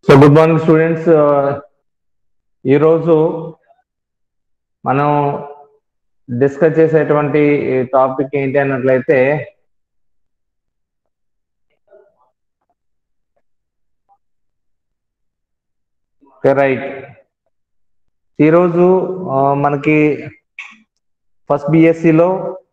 So good morning students ఈరోజు మనం discuss చేసేటువంటి టాపిక్ ఏంటి అన్నట్లయితే రైట్ ఈరోజు ఆ, మనకి ఫస్ట్ బిఎస్సిలో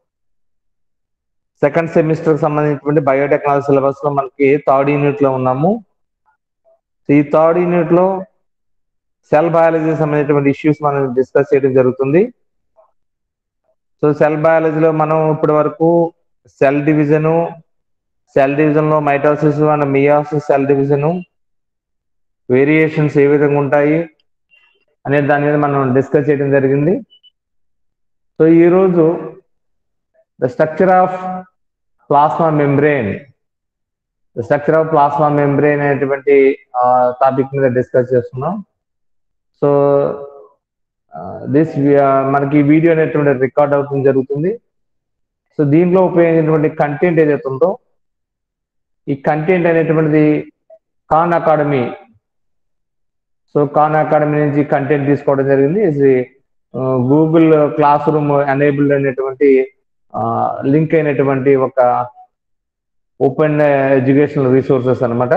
సెకండ్ సెమిస్టర్ సంబంధించినటువంటి బయోటెక్నాలజీ సిలబస్ లో మనకి థర్డ్ యూనిట్ లో ఉన్నాము ఈ థర్డ్ యూనిట్ లో సెల్ బయాలజీ సంబంధించినటువంటి ఇష్యూస్ మనం డిస్కస్ చేయడం జరుగుతుంది సో సెల్ బయాలజీలో మనం ఇప్పటి వరకు సెల్ డివిజన్ సెల్ డివిజన్ లో mitosis and meiosis cell division variations ఏ విధంగా ఉంటాయి అనే దాని మీద మనం డిస్కస్ చేయడం జరిగింది సో ఈరోజు the structure of plasma membrane the structure of plasma membrane అనేటువంటి టాపిక్ మీద డిస్కస్ చేస్తున్నాం సో దిస్ మనకి ఈ వీడియో అనేటువంటి రికార్డ్ అవుతుంది జరుగుతుంది సో దీంట్లో ఉపయోగించినటువంటి కంటెంట్ ఏదైతే ఉందో ఈ కంటెంట్ అనేటువంటిది Khan Academy so Khan Academy నుంచి కంటెంట్ తీసుకోవడం జరిగింది ఇది గూగుల్ క్లాస్ రూమ్ ఎనేబుల్డ్ అనేటువంటి లింక్ అయినటువంటి ఒక ఓపెన్ ఎడ్యుకేషనల్ రిసోర్సెస్ అన్నమాట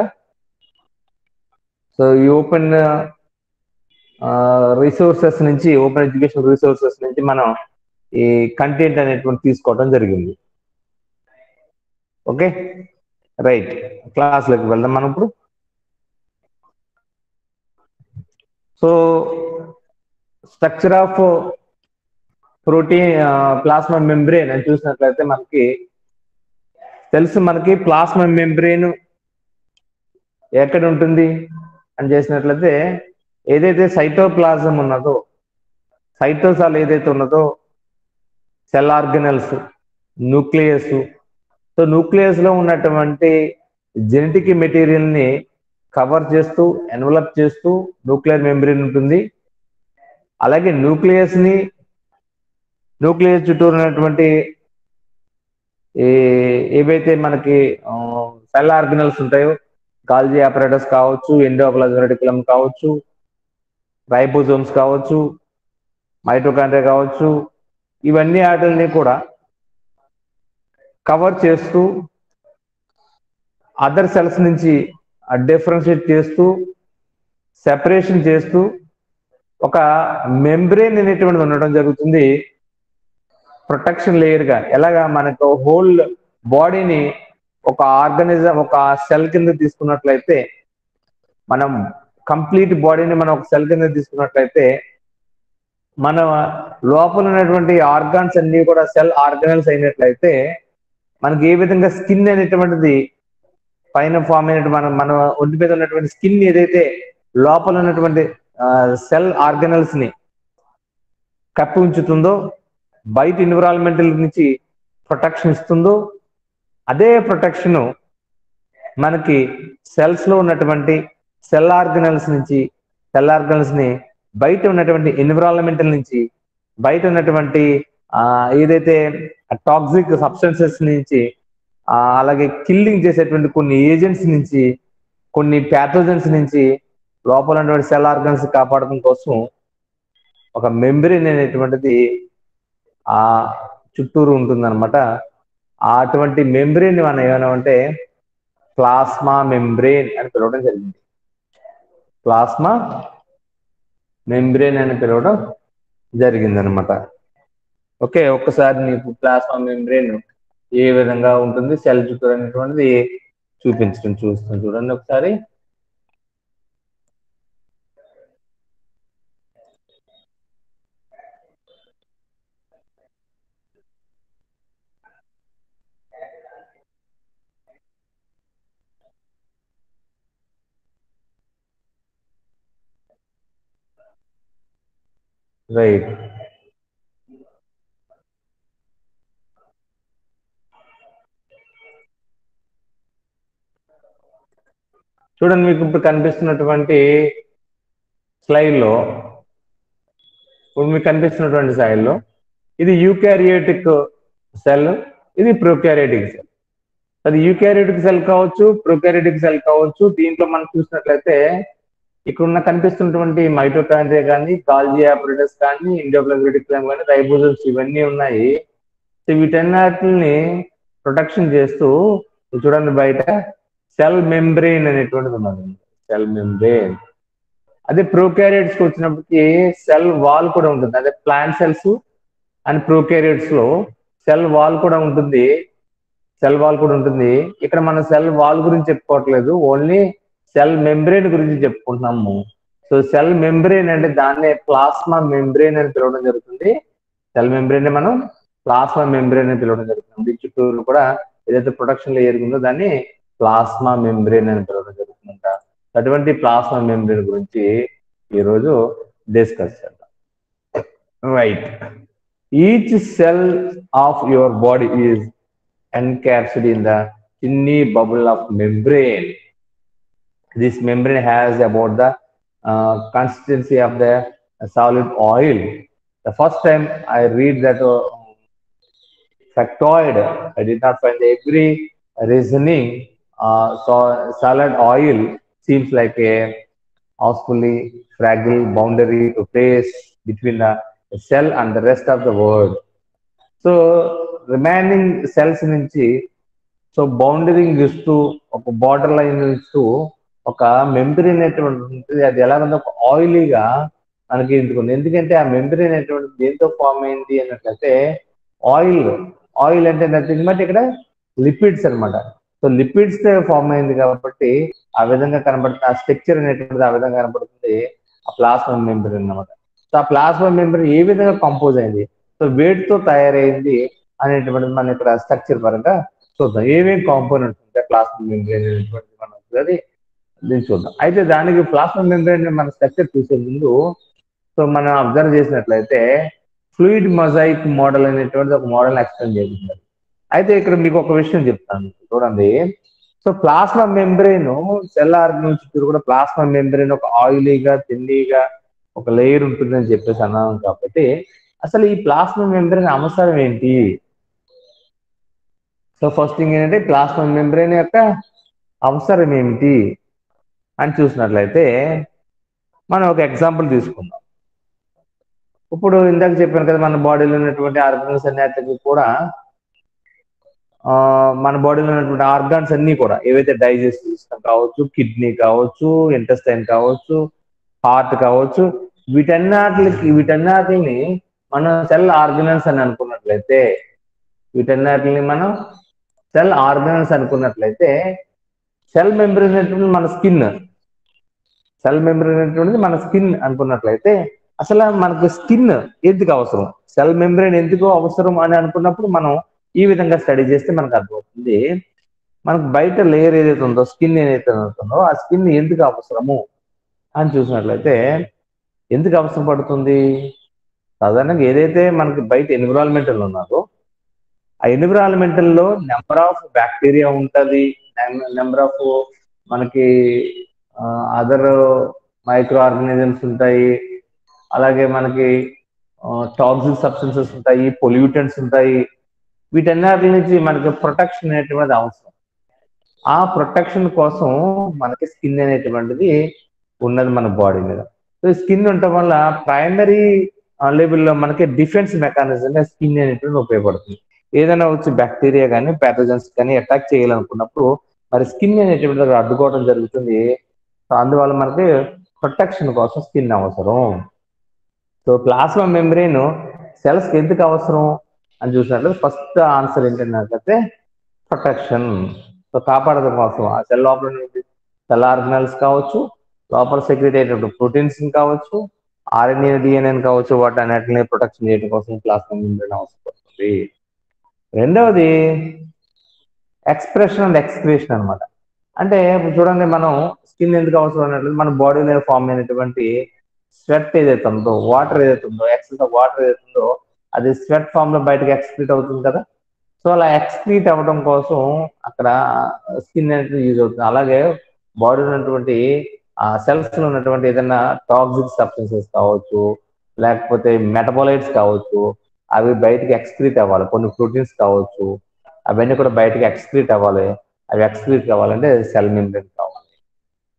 సో ఈ ఓపెన్ రిసోర్సెస్ నుంచి ఓపెన్ ఎడ్యుకేషన్ రిసోర్సెస్ నుంచి మనం ఈ కంటెంట్ అనేటువంటి తీసుకోవడం జరిగింది ఓకే రైట్ క్లాస్లోకి వెళ్దాం మనం ఇప్పుడు so structure of protein plasma membrane అని చూసినట్లయితే మనకి తెలుసు మనకి ప్లాస్మా మెంబ్రెయిన్ ఎక్కడ ఉంటుంది అని చేసినట్లయితే ఏదైతే సైటోప్లాజం ఉన్నదో సైటోసాల్ ఏదైతే ఉన్నదో cell organelles nucleus so nucleus లో ఉన్నటువంటి జెనెటిక్ మెటీరియల్ ని కవర్ చేస్తూ ఎన్వలప్ చేస్తూ న్యూక్లియర్ మెంబ్రెయిన్ ఉంటుంది అలాగే న్యూక్లియస్ ని న్యూక్లియస్ చుట్టూ ఉన్నటువంటి ఏవైతే మనకి సెల్ ఆర్గనల్స్ ఉంటాయో కాల్జీ ఆపరేటర్స్ కావచ్చు ఎండోప్లాజమెటికులం కావచ్చు రైబోజోమ్స్ కావచ్చు మైటోకాండ్రియా కావచ్చు ఇవన్నీ వాటిని కూడా కవర్ చేస్తూ అదర్ సెల్స్ నుంచి డిఫరెన్షియేట్ చేస్తూ సెపరేషన్ చేస్తూ ఒక మెంబ్రెయిన్ అనేటువంటిది ఉండడం జరుగుతుంది ప్రొటెక్షన్ లేయర్ గా ఎలాగా మనకు హోల్ బాడీని ఒక ఆర్గనిజం ఒక సెల్ కింద తీసుకున్నట్లయితే మనం కంప్లీట్ బాడీని మనం ఒక సెల్ కింద తీసుకున్నట్లయితే మన లోపల ఉన్నటువంటి ఆర్గాన్స్ అన్ని కూడా సెల్ ఆర్గనల్స్ అయినట్లయితే మనకి ఏ విధంగా స్కిన్ అనేటువంటిది పైన ఫామ్ అయినటువంటి మన మన ఒంటి మీద ఉన్నటువంటి స్కిన్ ఏదైతే లోపల ఉన్నటువంటి సెల్ ఆర్గనల్స్ ని కప్పి ఉంచుతుందో బయట ఎన్విరాన్మెంటల్ నుంచి ప్రొటెక్షన్ ఇస్తుందో అదే ప్రొటెక్షన్ మనకి సెల్స్ లో ఉన్నటువంటి సెల్ ఆర్గనల్స్ నుంచి సెల్ ఆర్గనల్స్ ని బయట ఉన్నటువంటి ఎన్విరాన్మెంటల్ నుంచి బయట ఉన్నటువంటి ఏదైతే టాక్సిక్ సబ్స్టెన్సెస్ నుంచి అలాగే కిల్లింగ్ చేసేటువంటి కొన్ని ఏజెంట్స్ నుంచి కొన్ని ప్యాథోజన్స్ నుంచి లోపల ఉన్నటువంటి సెల్ ఆర్గన్స్ కాపాడడం కోసం ఒక మెంబ్రెయిన్ అనేటువంటిది ఆ చుట్టూరు ఉంటుందన్నమాట అటువంటి మెంబ్రెయిన్ మనం ఏమన్నామంటే ప్లాస్మా మెంబ్రెయిన్ అని పిలవడం జరిగింది ప్లాస్మా మెంబ్రెయిన్ అని పిలవడం జరిగింది అనమాట ఓకే ఒక్కసారి నీకు ప్లాస్మా మెంబ్రెయిన్ ఏ విధంగా ఉంటుంది సెల్ చుట్టూ అనేటువంటిది చూపించడం చూస్తాం చూడండి ఒకసారి రైట్ చూడండి మీకు ఇప్పుడు కనిపిస్తున్నటువంటి స్లైడ్లో ఇప్పుడు మీకు కనిపిస్తున్నటువంటి స్లైడ్లో ఇది యూకారియోటిక్ సెల్ ఇది ప్రొకారియోటిక్ సెల్ అది యూకారియోటిక్ సెల్ కావచ్చు ప్రొకారియోటిక్ సెల్ కావచ్చు దీంట్లో మనం చూసినట్లయితే ఇక్కడ ఉన్న కనిపిస్తున్నటువంటి మైటోకాండ్రియా కానీ గాల్జీ ఆపరేటర్స్ కానీ ఇండోప్లగ్రెటిక్లమ్ కానీ రైబోజల్స్ ఇవన్నీ ఉన్నాయి సో వీటన్నిటిని ప్రొటెక్షన్ చేస్తూ చూడండి బయట సెల్ మెంబ్రెయిన్ అనేటువంటిది ఉన్నది సెల్ మెంబ్రెయిన్ అదే ప్రోకారియట్స్ కి వచ్చినప్పటికి సెల్ వాల్ కూడా ఉంటుంది అదే ప్లాంట్ సెల్స్ అండ్ ప్రోకారియట్స్ లో సెల్ వాల్ కూడా ఉంటుంది సెల్ వాల్ కూడా ఉంటుంది ఇక్కడ మనం సెల్ వాల్ గురించి చెప్పుకోవట్లేదు ఓన్లీ సెల్ మెంబ్రెయిన్ గురించి చెప్పుకుంటున్నాము సో సెల్ మెంబ్రెయిన్ అంటే దాన్నే ప్లాస్మా మెంబ్రెయిన్ అని పిలవడం జరుగుతుంది సెల్ మెంబ్రెయిన్ మనం ప్లాస్మా మెంబ్రెయిన్ అని పిలవడం జరుగుతుంది చుట్టూరు కూడా ఏదైతే ప్రొటెక్షన్ లేయర్ ఉందో దాన్ని ప్లాస్మా మెంబ్రెయిన్ అని పిలవడం జరుగుతుందంట అటువంటి ప్లాస్మా మెంబ్రెయిన్ గురించి ఈరోజు డిస్కస్ చేద్దాం right each cell of your body is encapsulated in the tiny bubble of membrane. This membrane has about the uh, consistency of the solid oil. The first time I read that uh, factoid, I did not find every reasoning. Uh, so solid oil seems like a housefully fragile boundary to place between the cell and the rest of the world. So remaining cells నుంచి so బౌండరింగ్ ఇస్తూ ఒక border line ఇస్తూ ఒక మెంబ్రీ అనేటువంటి ఉంటుంది అది ఎలా ఉంది ఒక ఆయిలీగా మనకి ఎందుకుంది ఎందుకంటే ఆ మెంబ్రీ అనేటువంటి దేంతో ఫామ్ అయింది అన్నట్లయితే ఆయిల్ ఆయిల్ అంటే నథింగ్ బట్ ఇక్కడ లిపిడ్స్ అన్నమాట సో లిపిడ్స్ ఫామ్ అయింది కాబట్టి ఆ విధంగా కనబడుతుంది ఆ స్ట్రక్చర్ అనేటువంటిది ఆ విధంగా కనబడుతుంది ఆ ప్లాస్మా మెంబ్రీ అన్నమాట సో ఆ ప్లాస్మా మెంబ్రీ ఏ విధంగా కంపోజ్ అయింది సో వేటితో తయారైంది అనేటువంటిది మనం ఇక్కడ స్ట్రక్చర్ పరంగా చూద్దాం ఏమేమి కాంపోనెంట్స్ ఉంటాయి ప్లాస్మా మెంబ్రెయిన్ అనేటువంటిది మనం అది దీన్ని చూద్దాం అయితే దానికి ప్లాస్మా మెంబ్రెయిన్ మన స్ట్రక్చర్ చూసే ముందు సో మనం అబ్జర్వ్ చేసినట్లయితే ఫ్లూయిడ్ మొజాయిక్ మోడల్ అనేటువంటిది ఒక మోడల్ ఎక్స్ప్లెయిన్ చేస్తున్నారు అయితే ఇక్కడ మీకు ఒక విషయం చెప్తాను చూడండి so plasma membrane cell organ చుట్టూ కూడా ప్లాస్మా మెంబ్రెయిన్ ఒక ఆయిలీగా తిన్నీగా ఒక లేయర్ ఉంటుందని చెప్పేసి అన్నాం కాబట్టి అసలు ఈ ప్లాస్మా మెంబ్రెయిన్ అవసరం ఏంటి సో ఫస్ట్ థింగ్ ఏంటంటే ప్లాస్మా మెంబ్రెయిన్ యొక్క అవసరం ఏమిటి అని చూసినట్లయితే మనం ఒక ఎగ్జాంపుల్ తీసుకుందాం ఇప్పుడు ఇందాక చెప్పాను కదా మన బాడీలో ఉన్నటువంటి ఆర్గన్స్ అన్నిటికి కూడా మన బాడీలో ఉన్నటువంటి ఆర్గాన్స్ అన్ని కూడా ఏవైతే డైజెస్టివ్ సిస్టమ్ కావచ్చు కిడ్నీ కావచ్చు ఇంటెస్టైన్ కావచ్చు హార్ట్ కావచ్చు వీటన్నిటికి వీటన్నిటిని మనం సెల్ ఆర్గనల్స్ అని అనుకున్నట్లయితే వీటన్నిటిని మనం సెల్ ఆర్గనల్స్ అనుకున్నట్లయితే సెల్ మెంబ్రెయిన్ అనేటువంటి మన స్కిన్ సెల్ మెంబ్రెయిన్ అనేటువంటిది మన స్కిన్ అనుకున్నట్లయితే అసలు మనకు స్కిన్ ఎందుకు అవసరం సెల్ మెంబ్రెయిన్ ఎందుకు అవసరం అని అనుకున్నప్పుడు మనం ఈ విధంగా స్టడీ చేస్తే మనకు అర్థమవుతుంది మనకు బయట లేయర్ ఏదైతే ఉందో స్కిన్ ఏదైతే ఉంటుందో ఆ స్కిన్ ఎందుకు అవసరము అని చూసినట్లయితే ఎందుకు అవసరం పడుతుంది సాధారణంగా ఏదైతే మనకి బయట ఎన్విరాన్మెంటల్ ఉన్నదో ఆ ఎన్విరాన్మెంటల్ లో నెంబర్ ఆఫ్ బ్యాక్టీరియా ఉంటుంది నెంబర్ ఆఫ్ మనకి అదర్ మైక్రో ఆర్గానిజమ్స్ ఉంటాయి అలాగే మనకి టాక్సిక్ సబ్స్టెన్సెస్ ఉంటాయి పొల్యూటెంట్స్ ఉంటాయి వీటన్నిటి నుంచి మనకి ప్రొటెక్షన్ అనేటువంటిది అవసరం ఆ ప్రొటెక్షన్ కోసం మనకి స్కిన్ అనేటువంటిది ఉన్నది మన బాడీ మీద సో స్కిన్ ఉండటం వల్ల ప్రైమరీ లెవెల్లో మనకి డిఫెన్స్ మెకానిజం స్కిన్ అనేటువంటి ఉపయోగపడుతుంది ఏదైనా వచ్చి బ్యాక్టీరియా కానీ ప్యాథోజన్స్ కానీ అటాక్ చేయాలనుకున్నప్పుడు మరి స్కిన్ అనేటువంటి అడ్డుకోవడం జరుగుతుంది సో అందువల్ల మనకి ప్రొటెక్షన్ కోసం స్కిన్ అవసరం సో ప్లాస్మా మెంబ్రెయిన్ సెల్స్ ఎందుకు అవసరం అని చూసినట్లయితే ఫస్ట్ ఆన్సర్ ఏంటంటే ప్రొటెక్షన్ సో కాపాడడం కోసం ఆ సెల్ లోపల సెల్ ఆర్గనల్స్ కావచ్చు లోపల సెక్రెట్ అయ్యేటప్పుడు ప్రోటీన్స్ కావచ్చు ఆర్ఎన్ఏ డిఎన్ఏ కావచ్చు వాటి అన్నిటిని ప్రొటెక్షన్ చేయడం కోసం ప్లాస్మా మెంబ్రెయిన్ అవసరం పడుతుంది రెండవది ఎక్స్ప్రెషన్ అండ్ ఎక్స్క్రియేషన్ అనమాట అంటే ఇప్పుడు చూడండి మనం స్కిన్ ఎందుకు అవసరం అన్నట్లు మన బాడీలో ఫామ్ అయినటువంటి స్వెట్ ఏదైతే ఉందో వాటర్ ఏదైతే ఉందో ఎక్సెస్ ఆఫ్ వాటర్ ఏదైతే ఉందో అది స్వెట్ ఫామ్ లో బయటకు ఎక్స్క్రీట్ అవుతుంది కదా సో అలా ఎక్స్క్రీట్ అవ్వడం కోసం అక్కడ స్కిన్ అనేది యూజ్ అవుతుంది అలాగే బాడీలో ఉన్నటువంటి ఆ సెల్స్ లో ఉన్నటువంటి ఏదైనా టాక్సిక్ సబ్స్టెన్సెస్ కావచ్చు లేకపోతే మెటబాలైట్స్ కావచ్చు అవి బయటకి ఎక్స్క్రీట్ అవ్వాలి కొన్ని ప్రోటీన్స్ కావచ్చు అవన్నీ కూడా బయటకి ఎక్స్క్రీట్ అవ్వాలి అవి ఎక్స్క్రీట్ కావాలంటే సెల్ మెంబ్రెయిన్ కావాలి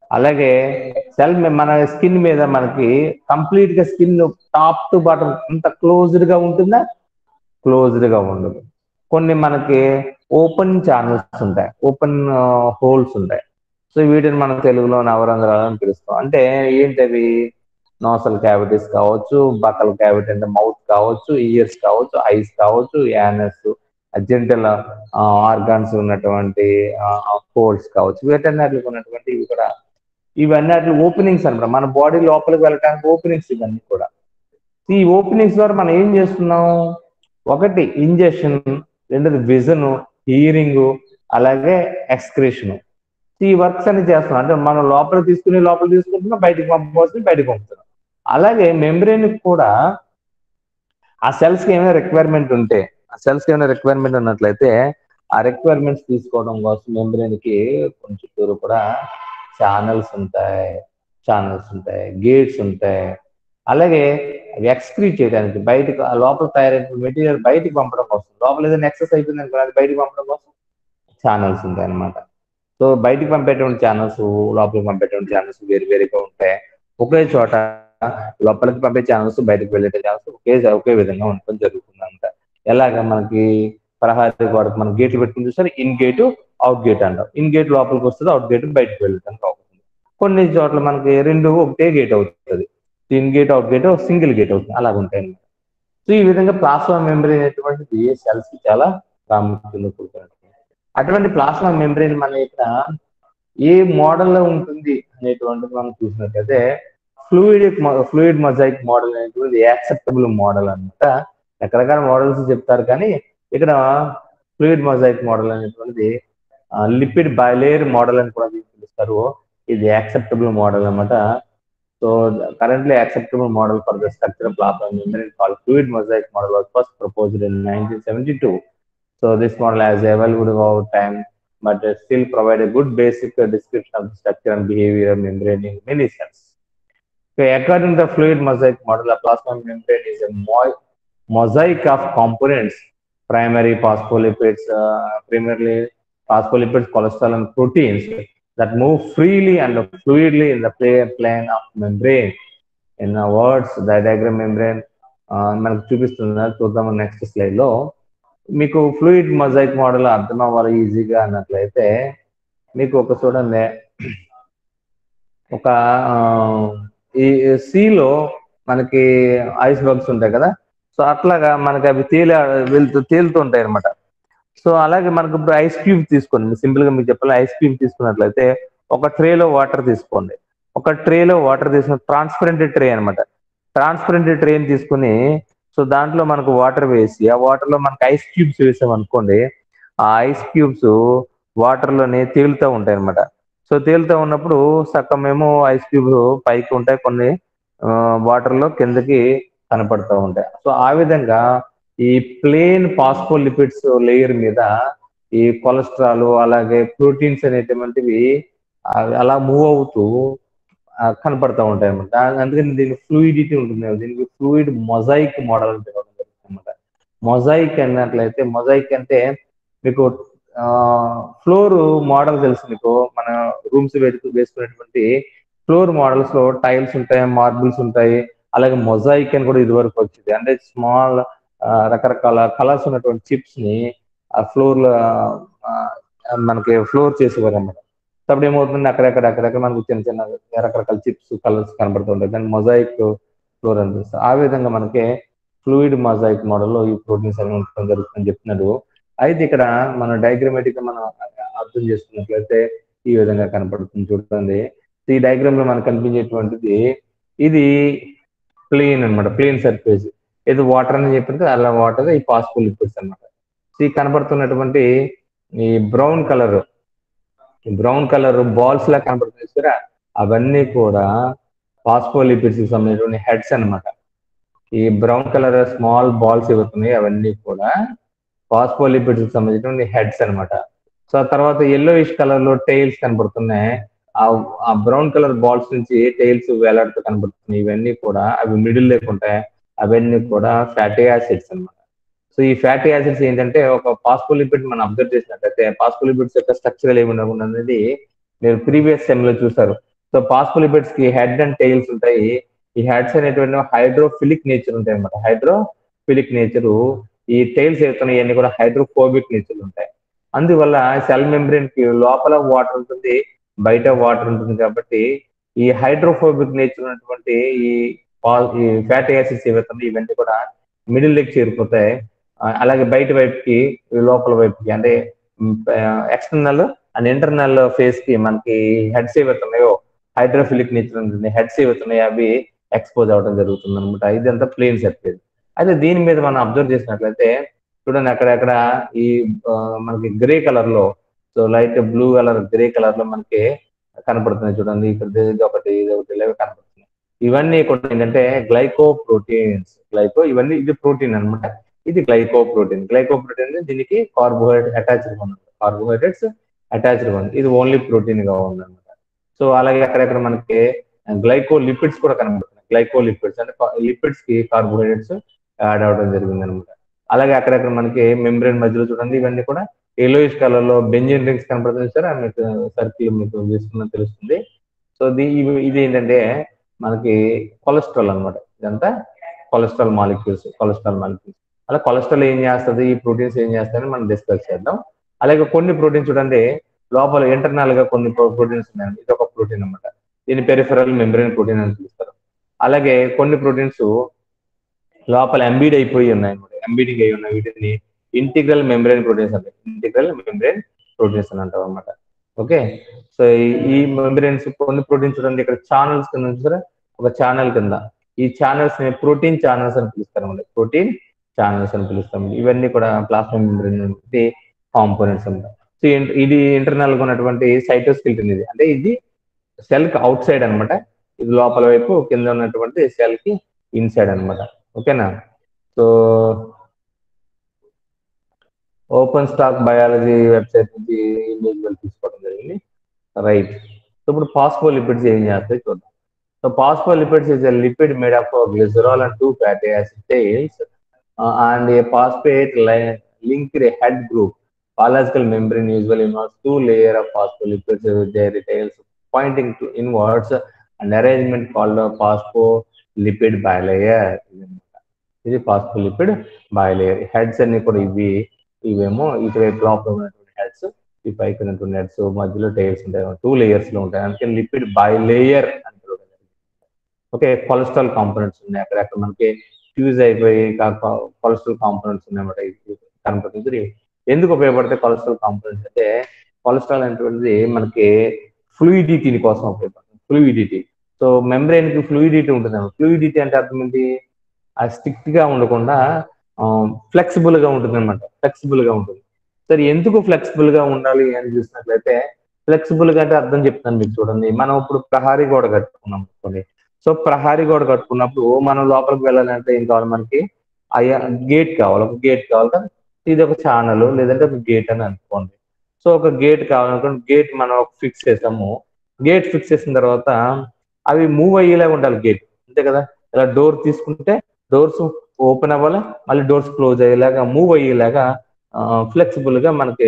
అలాగే సెల్ మన స్కిన్ మీద మనకి కంప్లీట్ గా స్కిన్ టాప్ టు బాటమ్ అంత క్లోజ్డ్ గా ఉంటుందా క్లోజ్డ్ గా ఉండదు కొన్ని మనకి ఓపెన్ ఛానల్స్ ఉంటాయి ఓపెన్ హోల్స్ ఉంటాయి సో వీటిని మనం తెలుగులో నవరంధ్రాలు అని పిలుస్తాం అంటే ఏంటవి నోసల్ క్యావిటీస్ కావచ్చు బకల్ క్యావిటీ అంటే మౌత్ కావచ్చు ఇయర్స్ కావచ్చు ఐస్ కావచ్చు యానస్ అర్జెంటల్ ఆర్గాన్స్ ఉన్నటువంటి హోల్స్ కావచ్చు వీటన్నిటికి ఉన్నటువంటి ఇవి కూడా ఇవన్నీ ఓపెనింగ్స్ అనమాట మన బాడీ లోపలికి వెళ్ళడానికి ఓపెనింగ్స్ ఇవన్నీ కూడా ఈ ఓపెనింగ్స్ ద్వారా మనం ఏం చేస్తున్నాం ఒకటి ఇంజెక్షన్ రెండోది విజన్ హియరింగ్ అలాగే ఎక్స్క్రేషన్ ఈ వర్క్స్ అన్ని చేస్తున్నాం అంటే మనం లోపల తీసుకుని లోపల తీసుకుంటున్నాం బయటకు పంపవలసింది బయటకు పంపుతున్నాం అలాగే మెమ్బ్రెయిన్ కూడా ఆ సెల్స్ కి ఏమైనా రిక్వైర్మెంట్ ఉంటే ఆ సెల్స్ కి ఏమైనా రిక్వైర్మెంట్ ఉన్నట్లయితే ఆ రిక్వైర్మెంట్స్ తీసుకోవడం కోసం మెమ్బ్రెయిన్ కి కొంచెం చుట్టూరు కూడా ఛానల్స్ ఉంటాయి ఛానల్స్ ఉంటాయి గేట్స్ ఉంటాయి అలాగే అవి ఎక్స్క్రీట్ చేయడానికి బయటకు ఆ లోపల తయారైన మెటీరియల్ బయటికి పంపడం కోసం లోపల ఏదైనా ఎక్సెస్ అయిపోయింది అనుకో అది బయటికి పంపడం కోసం ఛానల్స్ ఉంటాయి అనమాట సో బయటికి పంపేటువంటి ఛానల్స్ లోపలికి పంపేటువంటి ఛానల్స్ వేరు వేరుగా ఉంటాయి ఒకే చోట లోపలికి పంపే ఛానల్స్ బయటకు వెళ్ళే ఛానల్స్ ఒకే ఒకే విధంగా ఉండడం జరుగుతుంది అనమాట ఎలాగ మనకి ప్రహారీ గోడకు మనం గేట్లు పెట్టుకుని చూస్తారు ఇన్ గేటు అవుట్ గేట్ అంటాం ఇన్ గేట్ లోపలికి వస్తుంది అవుట్ గేట్ బయటకు వెళ్ళడానికి అవుతుంది కొన్ని చోట్ల మనకి రెండు ఒకటే గేట్ అవుతుంది in gate out gate single gate అవుతుంది అలాగ ఉంటాయి సో ఈ విధంగా ప్లాస్మా మెంబ్రెయిన్ అనేటువంటిది సెల్స్ కి చాలా ప్రాముఖ్యత కూడుకున్నది అటువంటి ప్లాస్మా మెంబ్రెయిన్ మన ఇక్కడ ఏ మోడల్లో ఉంటుంది అనేటువంటిది మనం చూసినట్లయితే ఫ్లూయిడ్ ఫ్లూయిడ్ మొజైక్ మోడల్ అనేటువంటిది యాక్సెప్టబుల్ మోడల్ అనమాట రకరకాల మోడల్స్ చెప్తారు కానీ ఇక్కడ ఫ్లూయిడ్ మొజైక్ మోడల్ అనేటువంటిది లిపిడ్ బయలేర్ మోడల్ అని కూడా పిలుస్తారు ఇది యాక్సెప్టబుల్ మోడల్ అనమాట so currently acceptable model for the structure of plasma membrane called fluid mosaic model was first proposed in 1972 so this model has evolved over time but still provide a good basic description of the structure and behavior of membrane in many cells okay, according to the fluid mosaic model a plasma membrane is a mo- mosaic of components primary phospholipids uh, primarily phospholipids cholesterol and proteins that move freely and fluidly in the play- plane of membrane in uh, words the diagram membrane uh, మనకు చూపిస్తుంది చూద్దాం next slide లో మీకు fluid mosaic model అర్థం అవ్వాలి ఈజీగా అన్నట్లయితే మీకు ఒక చూడండి ఒక ఈ సీలో మనకి ఐస్ బగ్స్ ఉంటాయి కదా సో అట్లాగా మనకి అవి తేలి వెళ్తూ తేలుతూ ఉంటాయి అనమాట సో అలాగే మనకు ఇప్పుడు ఐస్ క్యూబ్ తీసుకోండి సింపుల్ గా మీకు చెప్పాలి ఐస్ క్యూబ్ తీసుకున్నట్లయితే ఒక ట్రేలో వాటర్ తీసుకోండి ఒక ట్రేలో వాటర్ తీసుకుని ట్రాన్స్పరెంట్ ట్రే అనమాట ట్రాన్స్పరెంట్ ట్రేని తీసుకుని సో దాంట్లో మనకు వాటర్ వేసి ఆ వాటర్ లో మనకు ఐస్ క్యూబ్స్ వేసాం అనుకోండి ఆ ఐస్ క్యూబ్స్ వాటర్ లోనే తేలుతూ ఉంటాయి అనమాట సో తేలుతూ ఉన్నప్పుడు సగం ఏమో ఐస్ క్యూబ్ పైకి ఉంటాయి కొన్ని వాటర్ లో కిందకి కనపడుతూ ఉంటాయి సో ఆ విధంగా ఈ ప్లేన్ పాస్పోలిపిడ్స్ లేయర్ మీద ఈ కొలెస్ట్రాల్ అలాగే ప్రోటీన్స్ అనేటువంటివి అలా మూవ్ అవుతూ కనపడతా ఉంటాయి అనమాట అందుకని దీనికి ఫ్లూయిడిటీ ఉంటుంది దీనికి ఫ్లూయిడ్ మొజైక్ మోడల్ అని పిలవడం జరుగుతుంది అనమాట మొజైక్ అన్నట్లయితే మొజైక్ అంటే మీకు ఫ్లోర్ మోడల్ తెలుసు మీకు మన రూమ్స్ వేసుకునేటువంటి ఫ్లోర్ మోడల్స్ లో టైల్స్ ఉంటాయి మార్బుల్స్ ఉంటాయి అలాగే మొజాయిక్ అని కూడా ఇదివరకు వచ్చింది అంటే స్మాల్ రకరకాల కలర్స్ ఉన్నటువంటి చిప్స్ ని ఆ ఫ్లోర్ లో మనకి ఫ్లోర్ చేసేవారు అన్నమాట అప్పుడు ఏమవుతుంది అక్కడెక్కడ అక్కడెక్కడ మనకు చిన్న చిన్న రకరకాల చిప్స్ కలర్స్ కనబడుతుంటాయి దాన్ని మొజాయిక్ ఫ్లోర్ అనిపిస్తుంది ఆ విధంగా మనకి ఫ్లూయిడ్ మొజాయిక్ మోడల్లో ఈ ప్రోటీన్స్ అనేవి ఉండడం జరుగుతుందని చెప్తున్నాడు అయితే ఇక్కడ మన డయాగ్రమేటిక్ గా మనం అర్థం చేసుకున్నట్లయితే ఈ విధంగా కనపడుతుంది చూడండి ఈ డయాగ్రామ్ లో మనకు కనిపించేటువంటిది ఇది ప్లేన్ అనమాట ప్లేన్ సర్ఫేస్ ఇది వాటర్ అని చెప్పింది అలా వాటర్ ఈ పాసిబుల్ లిక్విడ్స్ అనమాట ఈ కనబడుతున్నటువంటి ఈ brown colour brown colour balls లా కనబడుతుంది చూసారా అవన్నీ కూడా పాస్పోలిపిడ్స్ కి సంబంధించిన హెడ్స్ అనమాట ఈ బ్రౌన్ కలర్ స్మాల్ బాల్స్ ఇవ్వతున్నాయి అవన్నీ కూడా పాస్పోలిపిడ్స్ కి సంబంధించిన హెడ్స్ అనమాట సో ఆ తర్వాత ఎల్లోయిష్ కలర్ లో టైల్స్ కనబడుతున్నాయి ఆ బ్రౌన్ కలర్ బాల్స్ నుంచి టైల్స్ వేలాడుతూ కనబడుతున్నాయి ఇవన్నీ కూడా అవి మిడిల్ లేకుంటాయి అవన్నీ కూడా ఫ్యాటీ యాసిడ్స్ అనమాట సో ఈ ఫ్యాటీ యాసిడ్స్ ఏంటంటే ఒక పాస్పోలిపిడ్ మనం అబ్జర్వ్ చేసినట్లయితే పాస్పోలిపిడ్స్ యొక్క స్ట్రక్చర్ ఏమి అనేది మీరు ప్రీవియస్ సెమ్ లో చూసారు సో పాస్పోలిపిడ్స్ కి హెడ్ అండ్ టైల్స్ ఉంటాయి ఈ హెడ్స్ అనేటువంటి హైడ్రోఫిలిక్ నేచర్ ఉంటాయి అనమాట హైడ్రోఫిలిక్ నేచర్ ఈ టైల్స్ ఏతున్నాయి ఇవన్నీ కూడా హైడ్రోఫోబిక్ నేచర్ ఉంటాయి అందువల్ల సెల్ మెంబ్రెయిన్ కి లోపల వాటర్ ఉంటుంది బయట వాటర్ ఉంటుంది కాబట్టి ఈ హైడ్రోఫోబిక్ నేచర్ ఉన్నటువంటి ఈ ఈ ఫ్యాటీ యాసిడ్స్ ఏవైతే ఇవన్నీ కూడా మిడిల్ లెగ్ చేరిపోతాయి అలాగే బయట వైపుకి లోపల వైపుకి అంటే ఎక్స్టర్నల్ అండ్ ఇంటర్నల్ ఫేస్ కి మనకి హెడ్స్ ఏవైతే ఉన్నాయో హైడ్రోఫిలిక్ నేచర్ ఉంటుంది హెడ్స్ ఏవైతే ఉన్నాయో అవి ఎక్స్పోజ్ అవ్వడం జరుగుతుంది అనమాట ఇదంతా ప్లేన్ సర్ఫేస్ అయితే దీని మీద మనం అబ్జర్వ్ చేసినట్లయితే చూడండి అక్కడక్కడ ఈ మనకి గ్రే కలర్ లో so light blue colour grey colour లో మనకి కనపడుతుంది చూడండి ఇక్కడ ఇది ఒకటి ఇది ఒకటి ఇలాగే కనపడుతుంది ఇవన్నీ కూడా ఏంటంటే గ్లైకో ప్రోటీన్స్ గ్లైకో ఇవన్నీ ఇది ప్రోటీన్ అనమాట ఇది గ్లైకో ప్రోటీన్ గ్లైకో ప్రోటీన్ దీనికి కార్బోహైడ్రేట్ అటాచ్డ్ ఉంది కార్బోహైడ్రేట్స్ అటాచ్డ్ ఉంది ఇది ఓన్లీ ప్రోటీన్ గా ఉంది అనమాట సో అలాగే అక్కడక్కడ మనకి గ్లైకో లిపిడ్స్ కూడా కనబడుతున్నాయి గ్లైకో లిపిడ్స్ అంటే లిపిడ్స్ కి కార్బోహైడ్రేట్స్ యాడ్ అవడం జరిగింది అనమాట అలాగే అక్కడక్కడ మనకి మెంబ్రెయిన్ మధ్యలో చూడండి ఇవన్నీ కూడా ఎలోయిష్ కలర్ లో బెంజిన్ రింగ్స్ కనపడుతుంది సార్ మీకు సర్కిల్ మీకు చూస్తున్నా తెలుస్తుంది సో ఇది ఏంటంటే మనకి కొలెస్ట్రాల్ అనమాట ఇదంతా కొలెస్ట్రాల్ మాలిక్యూల్స్ కొలెస్ట్రాల్ మాలిక్యూల్స్ అలా కొలెస్ట్రాల్ ఏం చేస్తుంది ఈ ప్రోటీన్స్ ఏం చేస్తాయని మనం డిస్కస్ చేద్దాం అలాగే కొన్ని ప్రోటీన్స్ చూడండి లోపల ఇంటర్నల్ గా కొన్ని ప్రోటీన్స్ ఉన్నాయండి ఇది ఒక ప్రోటీన్ అనమాట దీని పెరిఫెరల్ మెంబ్రెయిన్ ప్రోటీన్ అని పిలుస్తారు అలాగే కొన్ని ప్రోటీన్స్ లోపల ఎంబీడ్ అయిపోయి ఉన్నాయి అనమాట ఎంబీడింగ్ అయి ఉన్నాయి వీటిని ఇంటిగ్రల్ మెంబ్రెయిన్ ప్రోటీన్స్ అంటే ఇంటిగ్రల్ మెంబ్రెయిన్ ప్రోటీన్స్ అని అంటాం అనమాట ఓకే సో ఈ మెంబ్రెయిన్స్ కొన్ని ప్రోటీన్స్ చూడండి ఇక్కడ ఛానల్స్ కింద చూసారా ఒక ఛానల్ కింద ఈ ఛానల్స్ ని ప్రోటీన్ ఛానల్స్ అని పిలుస్తారు అనమాట ప్రోటీన్ ఛానల్స్ అని పిలుస్తాం ఇవన్నీ కూడా ప్లాస్మా మెంబ్రెయిన్ కాంపోనెంట్స్ అనమాట సో ఇది ఇంటర్నల్ గా ఉన్నటువంటి సైటోస్కెల్టన్ ఇది అంటే ఇది సెల్ కి అవుట్ సైడ్ అనమాట ఇది లోపల వైపు కింద ఉన్నటువంటి సెల్ కి ఇన్సైడ్ అనమాట ఓకేనా so open stack biology website నుంచి ఇమేజ్ తీసుకోవడం జరిగింది రైట్ సో ఇప్పుడు పాస్పోలిపిడ్స్ ఏం చేస్తాయి చూద్దాం so phospholipids is a lipid made of glycerol and two fatty acid tails and a phosphate linked head group biological membrane usually involves two layer of phospholipids with their tails pointing to inwards an arrangement called a phospholipid bilayer ఇది phospholipid bilayer heads అన్ని కూడా ఇవి ఇవేమో ఇటువైపు లోపల ఉన్నటువంటి heads ఈ పైకి ఉన్నటువంటి హెడ్స్ మధ్యలో టైల్స్ ఉంటాయి టూ లేయర్స్ లో ఉంటాయి అందుకే లిపిడ్ బయలేయర్ అని ఓకే కొలెస్ట్రాల్ కాంపోనెంట్స్ ఉన్నాయి అక్కడక్కడ మనకి ఫ్యూజ్ అయిపోయి కొలెస్ట్రాల్ కాంపోనెంట్స్ ఉన్నాయన్నమాట కనపడుతుంది ఎందుకు ఉపయోగపడతాయి కొలెస్ట్రాల్ కాంపోనెంట్స్ అంటే కొలెస్ట్రాల్ అనేటువంటిది మనకి ఫ్లూయిడిటీ కోసం ఉపయోగపడుతుంది ఫ్లూయిడిటీ సో మెంబ్రెయిన్ కి ఫ్లూయిడిటీ ఉంటుంది ఫ్లూయిడిటీ అంటే అర్థం ఏంటి అది స్ట్రిక్ట్ గా ఉండకుండా ఫ్లెక్సిబుల్ గా ఉంటుంది అనమాట ఫ్లెక్సిబుల్ గా ఉంటుంది సరే ఎందుకు ఫ్లెక్సిబుల్ గా ఉండాలి అని చూసినట్లయితే ఫ్లెక్సిబుల్ గా అంటే అర్థం చెప్తాను మీకు చూడండి మనం ఇప్పుడు ప్రహారీ గోడ కట్టుకున్నాం అనుకోండి సో ప్రహారీ గోడ కట్టుకున్నప్పుడు మనం లోపలికి వెళ్ళాలంటే ఏం కావాలి మనకి అయ్యా గేట్ కావాలి ఒక గేట్ కావాలి కదా ఇది ఒక ఛానల్ లేదంటే ఒక గేట్ అని అనుకోండి సో ఒక గేట్ కావాలనుకోండి గేట్ మనం ఫిక్స్ చేసాము గేట్ ఫిక్స్ చేసిన తర్వాత అవి మూవ్ అయ్యేలా ఉండాలి గేట్ అంతే కదా ఇలా డోర్ తీసుకుంటే డోర్స్ ఓపెన్ అవ్వాలి మళ్ళీ డోర్స్ క్లోజ్ అయ్యేలాగా మూవ్ అయ్యేలాగా ఫ్లెక్సిబుల్ గా మనకి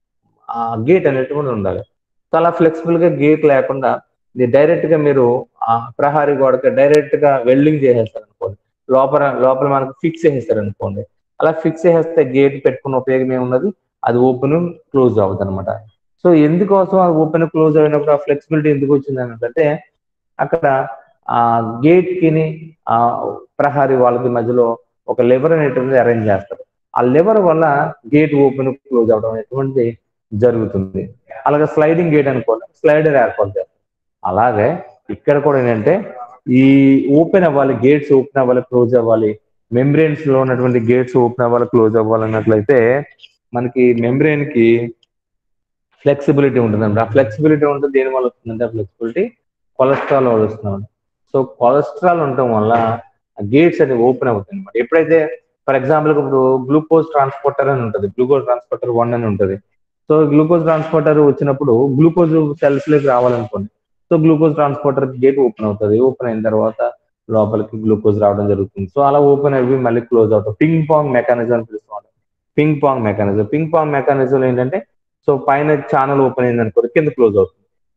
ఆ గేట్ అనేటువంటి ఉండాలి సో అలా ఫ్లెక్సిబుల్ గా గేట్ లేకుండా ఇది డైరెక్ట్ గా మీరు ఆ ప్రహారీ గోడకి డైరెక్ట్ గా వెల్డింగ్ చేసేస్తారు అనుకోండి లోపల లోపల మనకు ఫిక్స్ చేసేస్తారు అనుకోండి అలా ఫిక్స్ చేసేస్తే గేట్ పెట్టుకున్న ఉపయోగం ఏమున్నది అది ఓపెన్ క్లోజ్ అవుతుంది అనమాట సో ఎందుకోసం అది ఓపెన్ క్లోజ్ అయినప్పుడు ఆ ఫ్లెక్సిబిలిటీ ఎందుకు వచ్చింది అంటే అక్కడ ఆ గేట్ కిని ఆ ప్రహారీ వాళ్ళకి మధ్యలో ఒక లెవర్ అనేటువంటిది అరేంజ్ చేస్తారు ఆ లెవర్ వల్ల గేట్ ఓపెన్ క్లోజ్ అవడం అనేటువంటిది జరుగుతుంది అలాగే స్లైడింగ్ గేట్ అనుకోండి స్లైడర్ ఏర్పాటు చేస్తారు అలాగే ఇక్కడ కూడా ఏంటంటే ఈ ఓపెన్ అవ్వాలి గేట్స్ ఓపెన్ అవ్వాలి క్లోజ్ అవ్వాలి మెంబ్రెయిన్స్ లో ఉన్నటువంటి గేట్స్ ఓపెన్ అవ్వాలి క్లోజ్ అవ్వాలి అన్నట్లయితే మనకి మెంబ్రెయిన్ కి ఫ్లెక్సిబిలిటీ ఉంటుంది ఆ ఫ్లెక్సిబిలిటీ ఉంటుంది దేని వల్ల వస్తుందంటే ఆ ఫ్లెక్సిబిలిటీ కొలెస్ట్రాల్ వల్ల వస్తుంది సో కొలెస్ట్రాల్ ఉండటం వల్ల గేట్స్ అనేవి ఓపెన్ అవుతాయి అనమాట ఎప్పుడైతే ఫర్ ఎగ్జాంపుల్ ఇప్పుడు గ్లూకోజ్ ట్రాన్స్పోర్టర్ అని ఉంటుంది గ్లూకోజ్ ట్రాన్స్పోర్టర్ వన్ అని ఉంటుంది సో గ్లూకోజ్ ట్రాన్స్పోర్టర్ వచ్చినప్పుడు గ్లూకోజ్ సెల్స్ లోకి రావాలనుకోండి so glucose transporter gate open అవుతుంది ఓపెన్ అయిన తర్వాత లోపలికి గ్లూకోజ్ రావడం జరుగుతుంది సో అలా ఓపెన్ అయ్యి మళ్ళీ క్లోజ్ అవుతాయి పింగ్ పాంగ్ మెకానిజం అని పిలుస్తాం ping pong mechanism ping pong mechanism ఏంటంటే సో పైన ఛానల్ ఓపెన్ అయింది అనుకోండి కింద క్లోజ్ అవుతుంది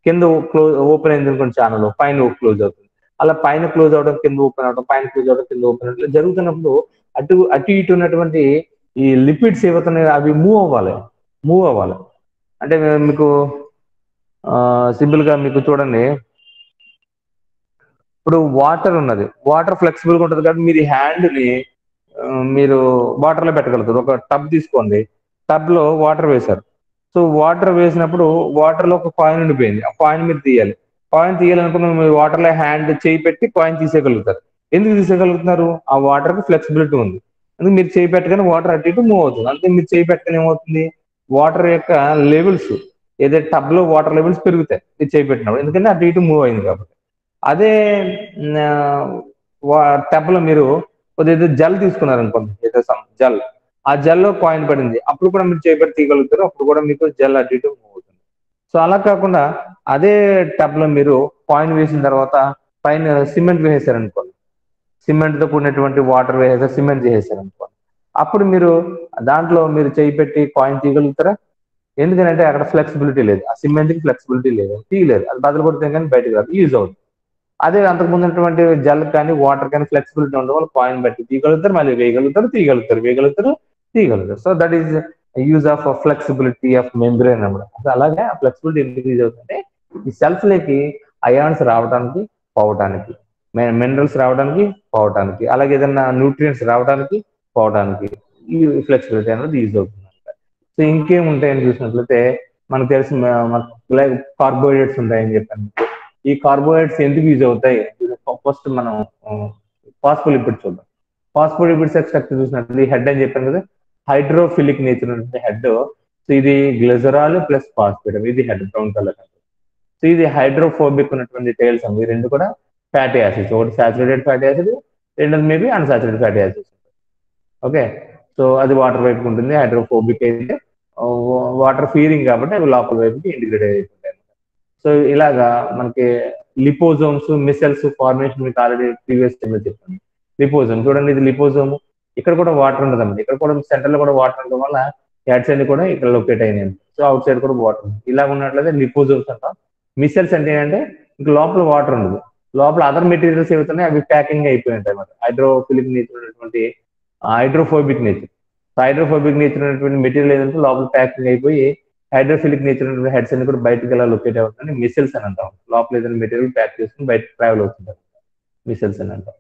కింద క్లోజ్ ఓపెన్ అయింది అనుకోండి ఛానల్ పైన క్లోజ్ అవుతుంది అలా పైన క్లోజ్ అవడం కింద ఓపెన్ అవడం పైన క్లోజ్ అవడం కింద ఓపెన్ అవడం ఇట్లా జరుగుతున్నప్పుడు అటు అటు ఇటు ఉన్నటువంటి ఈ లిపిడ్స్ ఏవవుతున్నాయి అవి మూవ్ అవ్వాలి మూవ్ అవ్వాలి అంటే మీకు సింపుల్ గా మీకు చూడండి ఇప్పుడు వాటర్ ఉన్నది వాటర్ ఫ్లెక్సిబుల్ గా ఉంటుంది కాబట్టి మీరు హ్యాండ్ ని ఆ, మీరు వాటర్ లో పెట్టగలుగుతారు ఒక టబ్ తీసుకోండి టబ్ లో వాటర్ వేశారు సో వాటర్ వేసినప్పుడు వాటర్ లో ఒక కాయిన్ ఉండిపోయింది ఆ కాయిన్ మీరు తీయాలి కాయిన్ తీయాలనుకున్న మీరు వాటర్ లో హ్యాండ్ చేయి పెట్టి కాయిన్ తీసేయగలుగుతారు ఎందుకు తీసేయగలుగుతున్నారు ఆ వాటర్ కి ఫ్లెక్సిబిలిటీ ఉంది అందుకే మీరు చేయి పెట్టగానే వాటర్ అటు ఇటు మూవ్ అవుతుంది అందుకే మీరు చేయి పెట్టగానే ఏమవుతుంది వాటర్ యొక్క లెవెల్స్ ఏదైతే టబ్ లో వాటర్ లెవెల్స్ పెరుగుతాయి మీరు చేయి పెట్టినప్పుడు ఎందుకంటే అటు ఇటు మూవ్ అయింది కాబట్టి అదే టబ్ లో మీరు ఏదో జల్ తీసుకున్నారు అనుకోండి ఏదో some జల్ ఆ జల్లో కాయిన్ పడింది అప్పుడు కూడా మీరు చేపెట్టి తీయగలుగుతారు అప్పుడు కూడా మీకు జల్ అటు ఇటు మూవ్ అవుతుంది సో అలా కాకుండా అదే టబ్ లో మీరు కాయిన్ వేసిన తర్వాత పైన సిమెంట్ వేసేసారు అనుకోండి సిమెంట్ తో కూడినటువంటి వాటర్ వేసేసారు సిమెంట్ చేసేసారు అనుకోండి అప్పుడు మీరు దాంట్లో మీరు చేయి పెట్టి కాయిన్ తీయగలుగుతారా ఎందుకంటే అక్కడ ఫ్లెక్సిబిలిటీ లేదు ఆ సిమెంట్ కి ఫ్లెక్సిబిలిటీ లేదు తీయలేదు అది బదులు కొడితే కానీ బయటకు రాదు యూజ్ అవుతుంది అదే అంతకుముందు ఉన్నటువంటి జల్ కానీ వాటర్ కానీ ఫ్లెక్సిబిలిటీ ఉండడం వల్ల కాయిన్ బట్టి తీయగలుగుతారు మళ్ళీ వేయగలుగుతారు తీయగలుగుతారు వేయగలుగుతారు తీయగలుగుతారు so that is use of flexibility of membrane అన్నమాట సో అలాగే ఆ ఫ్లెక్సిబిలిటీ ఎందుకు యూజ్ అవుతుందంటే ఈ సెల్ఫ్ లేకి అయాన్స్ రావడానికి పోవటానికి మినరల్స్ రావడానికి పోవటానికి అలాగే ఏదైనా న్యూట్రియంట్స్ రావడానికి పోవడానికి ఈ ఫ్లెక్సిబిలిటీ అనేది యూజ్ అవుతుంది సో ఇంకేం ఉంటాయని చూసినట్లయితే మనకు తెలిసి కార్బోహైడ్రేట్స్ ఉంటాయని చెప్పాను ఈ కార్బోహైడ్రేట్స్ ఎందుకు యూజ్ అవుతాయి ఫస్ట్ మనం ఫాస్ఫోలిపిడ్ చూద్దాం ఫాస్ఫోలిపిడ్స్ స్ట్రక్చర్ చూసినట్లయితే హెడ్ అని చెప్పాను కదా హైడ్రోఫిలిక్ నేచర్ ఉంటుంది హెడ్ సో ఇది గ్లెజరాల్ ప్లస్ ఫాస్ఫేట్ ఇది హెడ్ బ్రౌన్ కలర్ సో ఇది హైడ్రోఫోబిక్ ఉన్నటువంటి టైల్స్ అవి రెండు కూడా ఫ్యాటీ యాసిడ్స్ ఒకటి సాచురేటెడ్ ఫ్యాటీ యాసిడ్ రెండోది maybe unsaturated fatty acids okay so అది వాటర్ వైపు ఉంటుంది హైడ్రోఫోబిక్ అయితే వాటర్ ఫీరింగ్ కాబట్టి అవి లోపల వైపుకి ఇంటిగ్రేట్ అయిపోతాయి సో ఇలాగా మనకి లిపోజోమ్స్ మిసెల్స్ ఫార్మేషన్ మీకు ఆల్రెడీ ప్రీవియస్ టైంలో చెప్పాను లిపోజోమ్ చూడండి ఇది లిపోజోమ్ ఇక్కడ కూడా వాటర్ ఉండదండి ఇక్కడ కూడా సెంటర్ లో కూడా వాటర్ ఉండడం వల్ల హెడ్ సైడ్ కూడా ఇక్కడ లొకేట్ అయినాయి సో అవుట్ సైడ్ కూడా వాటర్ ఉంది ఇలా ఉన్నట్లయితే లిపోజోమ్స్ అంటాం మిసెల్స్ అంటే ఏంటంటే ఇంక లోపల వాటర్ ఉండదు లోపల అదర్ మెటీరియల్స్ ఏవైతున్నాయి అవి ప్యాకింగ్ అయిపోయి ఉంటాయి అన్నమాట హైడ్రోఫిలిక్ నేచర్ ఉన్నటువంటి హైడ్రోఫోబిక్ నేచర్ హైడ్రోఫోబిక్ నేచర్ ఉన్నటువంటి మెటీరియల్ ఏదంటే లోపల ప్యాకింగ్ అయిపోయి హైడ్రోఫిలిక్ నేచర్ ఉన్నటువంటి హెడ్స్ అన్ని కూడా బయటకు ఎలా లొకేట్ అవుతుంది మిసిల్స్ అని అంటాం లోపల ఏదైనా మెటీరియల్ ప్యాక్ చేసుకుని బయట ట్రావెల్ అవుతుంటారు మిసిల్స్ అని అంటాం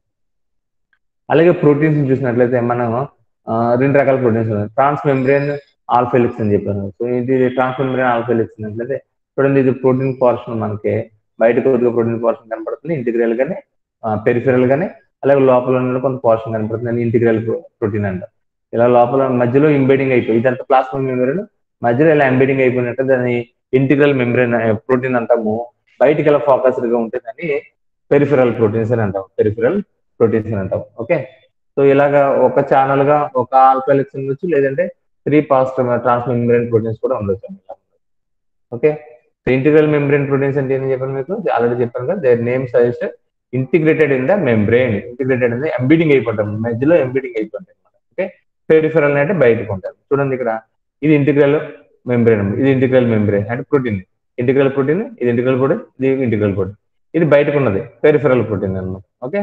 అలాగే ప్రోటీన్స్ చూసినట్లయితే మనం రెండు రకాల ప్రోటీన్స్ ఉన్నాయి ట్రాన్స్ మెంబ్రెయిన్ ఆల్ఫెలిక్స్ అని చెప్పాను సో ఇది ట్రాన్స్ మెంబ్రెయిన్ ఆల్ఫెలిక్స్ అన్నట్లయితే చూడండి ఇది ప్రోటీన్ పోర్షన్ మనకి బయట కొద్దిగా ప్రోటీన్ పోర్షన్ కనపడుతుంది ఇంటిగ్రల్ గానే పెరిఫెరల్ గానే అలాగే లోపల ఉన్న కొంత పోర్షన్ కనపడుతుంది ఇంటిగ్రల్ ప్రోటీన్ అంట ఇలా లోపల మధ్యలో ఇంబెడింగ్ అయిపోయి ఇదంతా ప్లాస్మా మెంబ్రెయిన్ మధ్యలో ఇలా ఎంబెడింగ్ అయిపోయినట్టు దాన్ని ఇంటిగ్రల్ మెంబ్రెయిన్ ప్రోటీన్ అంటాము బయటికి ఇలా ఫోకస్డ్ గా ఉంటే దాన్ని పెరిఫెరల్ ప్రోటీన్స్ అని అంటాం పెరిఫెరల్ ప్రోటీన్స్ అని అంటాం ఓకే సో ఇలాగా ఒక ఛానల్ గా ఒక ఆల్ఫాలిక్స్ ఉండొచ్చు లేదంటే three pass transmembrane proteins కూడా ఉండొచ్చు ఓకే ఇంటిగ్రల్ మెంబ్రెయిన్ ప్రోటీన్స్ అంటే ఏం చెప్పాను మీకు ఆల్రెడీ చెప్పాను కదా their name suggest integrated in the membrane integrated in embedding అయిపోతాం మధ్యలో ఎంబీడింగ్ అయిపోతాయి ఓకే పెరిఫెరల్ అంటే బయటకు ఉంటారు చూడండి ఇక్కడ ఇది ఇంటిగ్రల్ మెంబ్రెయిన్ ఇది ఇంటిగ్రల్ మెంబ్రెయిన్ అంటే ప్రోటీన్ ఇంటిగ్రల్ ప్రోటీన్ ఇది ఇంటిగ్రల్ ప్రోటీన్ ఇది ఇంటిగ్రల్ ప్రోటీన్ ఇది బయటకు ఉన్నది పెరిఫెరల్ ప్రోటీన్ అనమాట ఓకే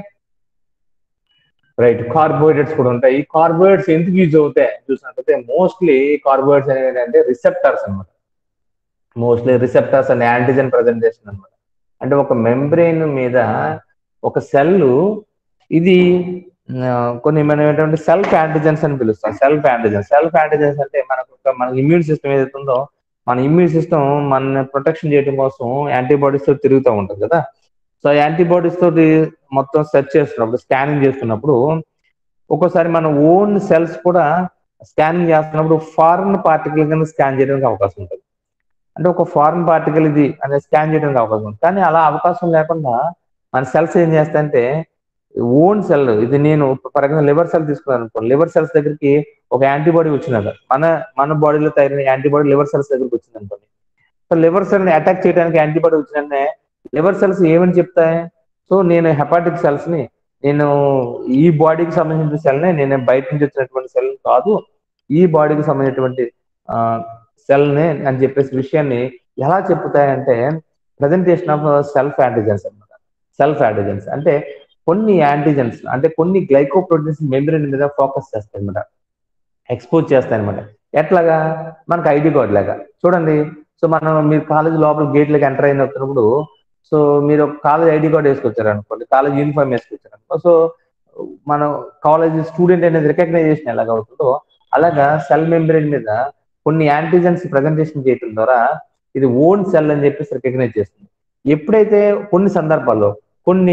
రైట్ కార్బోహైడ్రేట్స్ కూడా ఉంటాయి ఈ కార్బోహైడ్రేట్స్ ఎందుకు యూజ్ అవుతాయి చూసినట్లయితే మోస్ట్లీ కార్బోహైడ్రేట్స్ అనేవి ఏంటంటే రిసెప్టర్స్ అనమాట mostly receptors and antigen presentation అనమాట అంటే ఒక మెంబ్రెయిన్ మీద ఒక సెల్ ఇది కొన్ని మనం ఏంటంటే సెల్ఫ్ యాంటీజెన్స్ అని పిలుస్తాం సెల్ఫ్ యాంటీజెన్స్ సెల్ఫ్ యాంటీజెన్స్ అంటే మనకు మన ఇమ్యూన్ సిస్టమ్ ఏదైతే ఉందో మన ఇమ్యూన్ సిస్టమ్ మన ప్రొటెక్షన్ చేయడం కోసం యాంటీబాడీస్ తో తిరుగుతూ ఉంటుంది కదా సో యాంటీబాడీస్ తోటి మొత్తం సెర్చ్ చేస్తున్నప్పుడు స్కానింగ్ చేస్తున్నప్పుడు ఒక్కోసారి మన ఓన్ సెల్స్ కూడా స్కానింగ్ చేస్తున్నప్పుడు ఫారెన్ పార్టికల్ కింద స్కాన్ చేయడానికి అవకాశం ఉంటుంది అంటే ఒక ఫారెన్ పార్టికల్ ఇది అనేది స్కాన్ చేయడానికి అవకాశం ఉంది కానీ అలా అవకాశం లేకుండా మన సెల్స్ ఏం చేస్తాయంటే ఓన్ సెల్ ఇది నేను ఫర్ ఎగ్జాంపుల్ లివర్ సెల్ తీసుకున్నాను అనుకో లివర్ సెల్స్ దగ్గరికి ఒక యాంటీబాడీ వచ్చినాక మన మన బాడీలో తయారైన యాంటీబాడీ లివర్ సెల్స్ దగ్గరికి వచ్చింది అనుకోండి సో లివర్ సెల్ ని అటాక్ చేయడానికి యాంటీబాడీ వచ్చిన లివర్ సెల్స్ ఏమని చెప్తాయి సో నేను హెపాటిక్ సెల్స్ ని నేను ఈ బాడీకి సంబంధించిన సెల్ ని నేను బయట నుంచి వచ్చినటువంటి సెల్ కాదు ఈ బాడీకి సంబంధించినటువంటి సెల్ ని అని చెప్పేసి విషయాన్ని ఎలా చెప్తాయంటే ప్రజెంటేషన్ ఆఫ్ సెల్ఫ్ యాంటీజెన్స్ అనమాట సెల్ఫ్ యాంటీజెన్స్ అంటే కొన్ని యాంటీజెన్స్ అంటే కొన్ని గ్లైకోప్రోటీన్స్ మెమరీ మీద ఫోకస్ చేస్తాయి అనమాట ఎక్స్పోజ్ చేస్తాయి అనమాట ఎట్లాగా మనకు ఐడి కార్డ్ లాగా చూడండి సో మనం మీరు కాలేజ్ లోపల గేట్లకి ఎంటర్ అయినప్పుడు సో మీరు కాలేజ్ ఐడి కార్డ్ వేసుకొచ్చారు అనుకోండి కాలేజ్ యూనిఫామ్ వేసుకొచ్చారు అనుకో సో మనం కాలేజ్ స్టూడెంట్ అనేది రికగ్నైజేషన్ ఎలాగ అవుతుందో అలాగా సెల్ మెంబ్రెయిన్ మీద కొన్ని యాంటీజెన్స్ ప్రజెంటేషన్ చేయడం ద్వారా ఇది ఓన్ సెల్ అని చెప్పేసి రికగ్నైజ్ చేస్తుంది ఎప్పుడైతే కొన్ని సందర్భాల్లో కొన్ని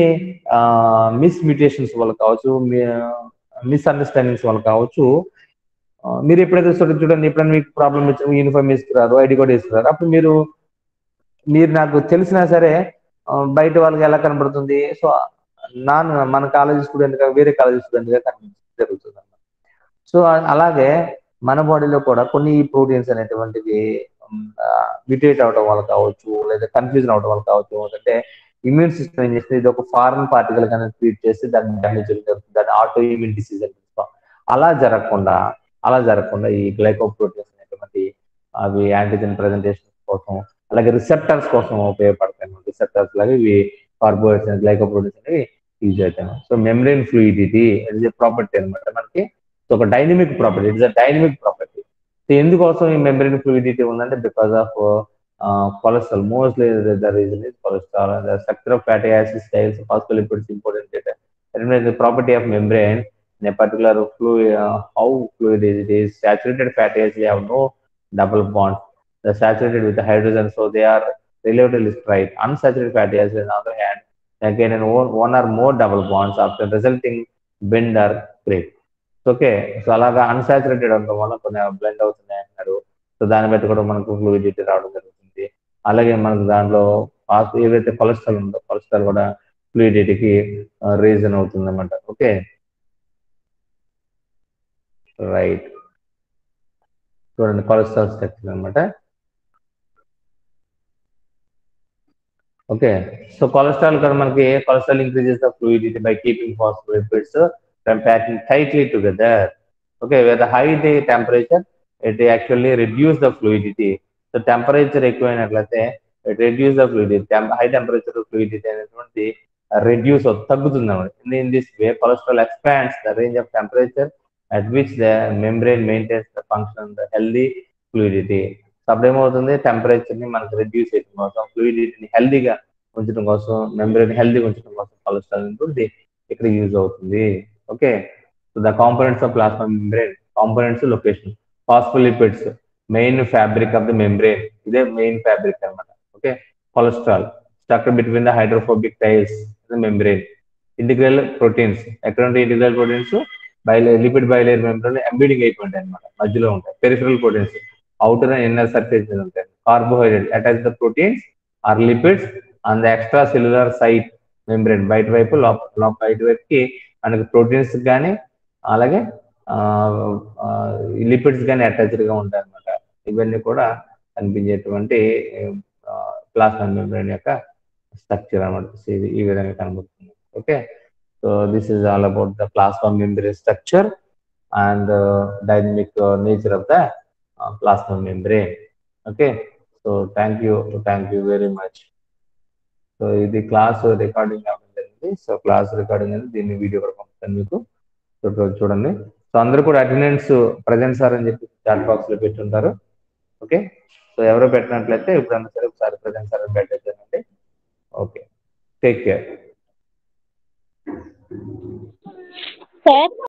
మిస్ మ్యూటేషన్స్ వల్ల కావచ్చు మిస్అండర్స్టాండింగ్స్ వల్ల కావచ్చు మీరు ఎప్పుడైతే చూడండి చూడండి ఎప్పుడైనా మీకు ప్రాబ్లం వచ్చి యూనిఫామ్ వేసుకురారు ఐడి కార్డ్ వేసుకురారు అప్పుడు మీరు మీరు నాకు తెలిసినా సరే బయట వాళ్ళకి ఎలా కనబడుతుంది సో నాన్ మన కాలేజ్ స్టూడెంట్ గా వేరే కాలేజ్ స్టూడెంట్ గా కనిపించడం జరుగుతుంది అన్నమాట సో అలాగే మన బాడీలో కూడా కొన్ని ప్రోటీన్స్ అనేటువంటివి మ్యూటేట్ అవడం వల్ల కావచ్చు లేదా కన్ఫ్యూజన్ అవడం వల్ల కావచ్చు అంటే ఇమ్యూన్ సిస్టమ్ ఏం చేస్తుంది ఇది ఒక ఫారెన్ పార్టికల్ కానీ ట్రీట్ చేసి దాన్ని డ్యామేజ్ జరుగుతుంది దాన్ని ఆటో ఇమ్యూన్ డిసీజ్ అని పిలుస్తాం అలా జరగకుండా అలా జరగకుండా ఈ గ్లైకోప్రోటీన్స్ అనేటువంటి అవి యాంటీజెన్ ప్రజెంటేషన్ కోసం అలాగే రిసెప్టర్స్ కోసం ఉపయోగపడతాయి రిసెప్టర్స్ లాగా ఇవి కార్బోహైడ్రేట్స్ గ్లైకోప్రోటీన్స్ అనేవి యూజ్ అవుతాయి సో మెమ్రైన్ ఫ్లూయిడిటీ ఇది ప్రాపర్టీ అనమాట మనకి సో ఒక dynamic property it's a dynamic property so ఎందుకోసం ఈ మెమ్రైన్ ఫ్లూయిడిటీ ఉందంటే because of cholesterol mostly the reason is cholesterol the structure of fatty acid tails phospholipids important data property of membrane in a particular fluid, uh, how fluid is it is saturated fatty acids have no double bonds. They're saturated with the hydrogen, so they are relatively straight. Unsaturated fatty acids, on the other hand, again in one, one or more double bonds after resulting bend or break. Okay so అలాగా unsaturated అవడం వల్ల కొన్ని blend అవుతున్నాయి అంటారు so దాన్ని బట్టి కూడా మనకు ఫ్లూయిడిటీ రావడం జరుగుతుంది అలాగే మనకు దాంట్లో ఏవైతే కొలెస్ట్రాల్ ఉందో కొలెస్ట్రాల్ కూడా ఫ్లూయిడిటీకి రీజన్ అవుతుంది అనమాట ఓకే రైట్ చూడండి కొలెస్ట్రాల్ స్ట్రక్చర్ అనమాట ఓకే సో కొలెస్ట్రాల్ కూడా మనకి cholesterol increases the fluidity by keeping phospholipids from packing tightly together okay with high the temperature it actually reduce the fluidity so temperature ఎక్కువైనట్లయితే it reduce the fluidity high temperature fluidity అనేటువంటి reduce తగ్గుతుంది అనమాట in this way cholesterol expands the range of temperature at which the membrane maintains the function the healthy fluidity అప్పుడు ఏమవుతుంది temperature ని మనకు reduce చేయడం కోసం ఫ్లూయిడిటీని హెల్దీగా ఉంచడం కోసం మెంబ్రెయిన్ హెల్దీగా ఉంచడం కోసం కొలెస్ట్రాల్ ఉంటుంది ఇక్కడ యూజ్ అవుతుంది okay so the components of plasma membrane components location phospholipids main fabric of the membrane ఇదే మెయిన్ ఫ్యాబ్రిక్ అనమాట okay cholesterol structure between the hydrophobic tails membrane integral proteins ఎక్కడ ఉంటాయి integral proteins bilayer lipid bilayer membrane embedding అయిపోయింటాయి అనమాట మధ్యలో ఉంటాయి peripheral proteins outer and inner surface మీద ఉంటాయి carbohydrate attach the proteins or lipids on the extracellular side membrane బయట వైపు లోప బయట వైపుకి మనకి ప్రోటీన్స్ కానీ అలాగే లిపిడ్స్ కానీ అటాచ్డ్ గా ఉంటాయి అనమాట ఇవన్నీ కూడా కనిపించేటువంటి ప్లాస్మా మెంబ్రెయిన్ యొక్క స్ట్రక్చర్ అనమాట ఇది ఈ విధంగా కనబడుతుంది okay So this is all about the plasma membrane structure and uh, dynamic uh, nature of the uh, plasma membrane. Okay. So thank you, thank you very much. So ఇది class recording అవ్వడం జరిగింది so class recording అనేది దీన్ని video కూడా పంపుతాను మీకు so చూడండి so అందరూ కూడా అటెండెన్స్ ప్రజెంట్ సార్ అని చెప్పి చాట్ బాక్స్ లో పెట్టుంటారు ఓకే సో ఎవరో పెట్టినట్లయితే ఇప్పుడన్నా సరే ఒకసారి ప్రజెంట్ సార్ అని పెట్టేసానండి ఓకే టేక్ కేర్ సార్